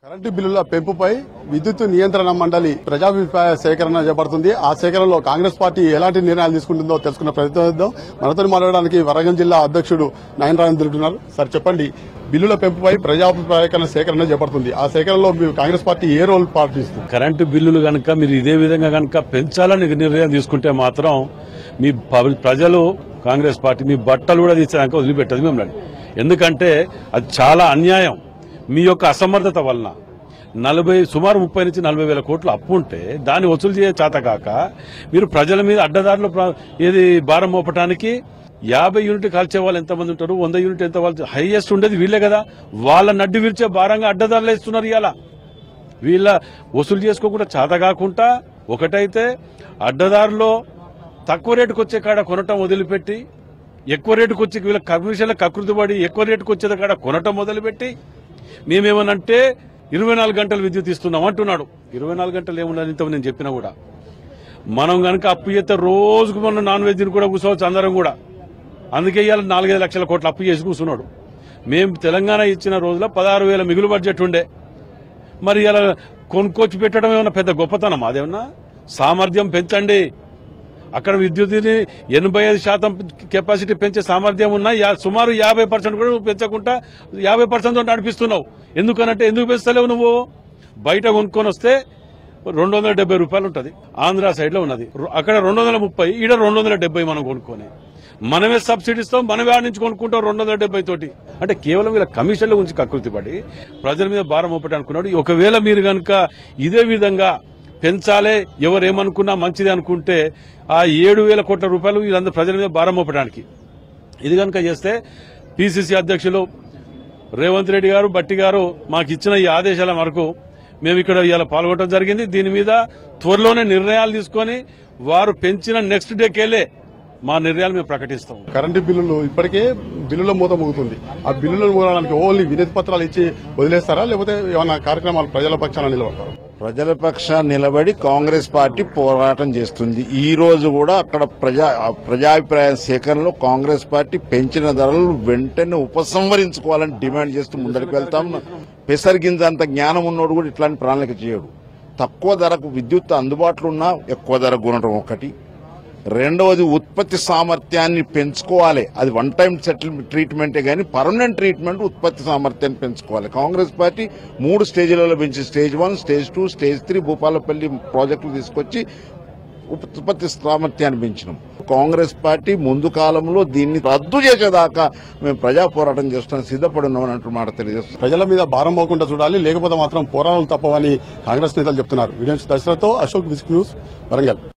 current బిల్లుల పెంపుపై విద్యుత్ నియంత్రణ మండలి ప్రజాభిప్రాయ సేకరణ చేపడుతుంది ఆ సేకరణలో కాంగ్రెస్ పార్టీ ఎలాంటి నిర్ణయాలు తీసుకుంటుందో తెలుసుకున్న ప్రయత్నిద్దాం మనతో మాట్లాడడానికి వరంగల్ జిల్లా అధ్యక్షుడు నాయనరాయణ తెలుపుతున్నారు సార్ చెప్పండి బిల్లుల పెంపుపై ప్రజాభిప్రాయ సేకరణ చేపడుతుంది ఆ సేకరణలో మీరు కాంగ్రెస్ పార్టీ ఏ రోల్ పాటిస్తుంది కరెంటు బిల్లులు కనుక మీరు ఇదే విధంగా కనుక పెంచాలని నిర్ణయం తీసుకుంటే మాత్రం మీ ప- ప్రజలు కాంగ్రెస్ పార్టీ మీ బట్టలు కూడా తీసేదాకా వదిలిపెట్టదు మిమ్మల్ని ఎందుకంటే అది చాలా అన్యాయం మీ యొక్క అసమర్థత వలన నలభై సుమారు ముప్పై నుంచి నలభై వేల కోట్లు అప్పు ఉంటే దాన్ని వసూలు చేయ చేతకాక మీరు ప్రజల మీద అడ్డదారులు ప్ర- ఏది భారం మోపటానికి యాభై యూనిట్ కాల్చే వాళ్ళు ఎంతమంది ఉంటారు వంద యూనిట్ ఎంత వాళ్ళు హైయెస్ట్ ఉండేది వీళ్ళే కదా వాళ్ళ నడ్డి విరిచే భారంగా అడ్డదారులు ఇస్తున్నారు ఇలా వీళ్ళ వసూలు చేసుకోకుండా చేత కాకుండా ఒకటైతే అడ్డదారిలో తక్కువ రేటుకు వచ్చే కాడ కొనటం వదిలిపెట్టి ఎక్కువ రేటుకు వచ్చి వీళ్ళ కమిషన్ల కకృతి పడి ఎక్కువ రేటుకు వచ్చే కాడ కొనటం మొదలుపెట్టి మేమేమనంటే ఇరవై నాలుగు గంటలు విద్యుత్ ఇస్తున్నాం అంటున్నాడు ఇరవై నాలుగు గంటలు ఏముండదు ఇంత నేను చెప్పినా కూడా మనం గనక అప్పు చేస్తే రోజుకు మనం నాన్ వెజ్ కూడా కూర్చోవచ్చు అందరం కూడా అందుకే ఇవాళ నాలుగైదు లక్షల కోట్ల అప్పు చేసి కూర్చున్నాడు మేము తెలంగాణ ఇచ్చిన రోజుల పదహారు వేల మిగులు బడ్జెట్ ఉండే మరి ఇలా కొనుక్కొచ్చి పెట్టడం ఏమన్నా పెద్ద గొప్పతనం అదేమన్నా సామర్థ్యం పెంచండి అక్కడ విద్యుత్ని ఎనభై ఐదు శాతం కెపాసిటీ పెంచే సామర్థ్యం ఉన్నా యా- సుమారు యాభై పర్సెంట్ కూడా నువ్వు పెంచకుండా యాభై పర్సెంట్ నడిపిస్తున్నావు ఎందుకనంటే ఎందుకు పెంచలేవు నువ్వు బయట కొనుక్కొని వస్తే రెండు వందల డెబ్బై రూపాయలు ఉంటుంది ఆంధ్ర సైడ్ లో ఉన్నది రు- అక్కడ రెండు వందల ముప్పై ఈడ రెండు వందల డెబ్బై మనం కొనుక్కొని మనమే సబ్సిడీ ఇస్తాం మనమే ఆడ నుంచి కొనుక్కుంటాం రెండు వందల డెబ్బై తోటి అంటే కేవలం వీళ్ళ కమిషన్ల గురించి కకృతి పడి ప్రజల మీద భారం ఒకటి అనుకున్నాడు ఒకవేళ మీరు కనుక ఇదే విధంగా పెంచాలే ఎవరేమనుకున్నా మంచిది అనుకుంటే ఆ ఏడు వేల కోట్ల రూపాయలు వీళ్ళందరూ ప్రజల మీద భారం మోపడానికి ఇది కనుక చేస్తే పిసిసి అధ్యక్షులు రేవంత్ రెడ్డి గారు బట్టి గారు మాకు ఇచ్చిన ఈ ఆదేశాల మేరకు మేము ఇక్కడ ఇవాళ పాల్గొనడం జరిగింది దీని మీద త్వరలోనే నిర్ణయాలు తీసుకొని వారు పెంచిన నెక్స్ట్ డేకెళ్ళే మా నిర్ణయాలు మేము ప్రకటిస్తాం కరెంటు బిల్లులు ఇప్పటికే బిల్లుల మూత మోగుతుంది ఆ బిల్లులను మోగడానికి ఓన్లీ వినతి పత్రాలు ఇచ్చి వదిలేస్తారా లేకపోతే ఏమైనా కార్యక్రమాలు ప్రజల పక్షాన నిలబడతారు ప్రజల పక్షాన్ని నిలబడి కాంగ్రెస్ పార్టీ పోరాటం చేస్తుంది ఈ రోజు కూడా అక్కడ ప్రజా ప్రజాభిప్రాయ సేకరణలో కాంగ్రెస్ పార్టీ పెంచిన ధరలు వెంటనే ఉపసంహరించుకోవాలని డిమాండ్ చేస్తూ ముందరికి వెళ్తాం పెసరిగింజ అంత జ్ఞానం ఉన్నోడు కూడా ఇట్లాంటి ప్రణాళిక చేయడు తక్కువ ధరకు విద్యుత్ అందుబాటులో ఉన్నా ఎక్కువ ధర కొనడం ఒకటి రెండవది ఉత్పత్తి సామర్థ్యాన్ని పెంచుకోవాలి అది వన్ టైం సెటిల్ ట్రీట్మెంటే కానీ పర్మనెంట్ ట్రీట్మెంట్ ఉత్పత్తి సామర్థ్యాన్ని పెంచుకోవాలి కాంగ్రెస్ పార్టీ మూడు స్టేజ్లలో పెంచి stage one stage two stage three Bhupalpally ప్రాజెక్టులు తీసుకొచ్చి ఉత్పత్తి సామర్థ్యాన్ని పెంచినాం కాంగ్రెస్ పార్టీ ముందు కాలంలో దీన్ని రద్దు చేసేదాకా మేము ప్రజా పోరాటం చేస్తాం సిద్ధపడి ఉన్నామని అంటూ మాట తెలియజేస్తున్నాం ప్రజల మీద భారం పోకుండా చూడాలి లేకపోతే మాత్రం పోరాటాలు తప్పవని కాంగ్రెస్ నేతలు చెప్తున్నారు వీడియో దశరథతో అశోక్ విస్క్ న్యూస్ వరంగల్